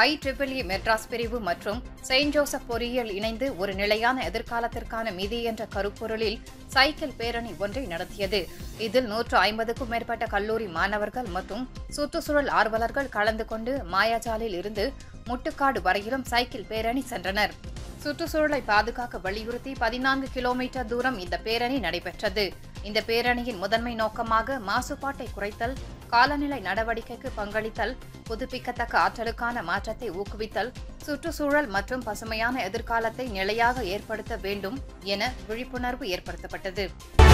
ஐ மெட்ராஸ் பிரிவு மற்றும் Saint Joseph பொறியியல் இணைந்து ஒரு நிலையான எதிர்காலத்திற்கான மிதி என்ற கருப்பொருளில் சைக்கிள் பேரணி ஒன்றை நடத்தியது இதில் நூற்று ஐம்பதுக்கும் மேற்பட்ட கல்லூரி மாணவர்கள் மற்றும் சுற்றுச்சூழல் ஆர்வலர்கள் கலந்து கொண்டு மாயாஜாலில் இருந்து முட்டுக்காடு வரையிலும் சைக்கிள் பேரணி சென்றனர் சுற்றுச்சூழலை பாதுகாக்க வலியுறுத்தி பதினான்கு கிலோமீட்டர் தூரம் இந்த பேரணி நடைபெற்றது இந்த பேரணியின் முதன்மை நோக்கமாக மாசுபாட்டை குறைத்தல் காலநிலை நடவடிக்கைக்கு பங்களித்தல் புதுப்பிக்கத்தக்க ஆற்றலுக்கான மாற்றத்தை ஊக்குவித்தல் சுற்றுச்சூழல் மற்றும் பசுமையான எதிர்காலத்தை நிலையாக ஏற்படுத்த வேண்டும் என விழிப்புணர்வு ஏற்படுத்தப்பட்டது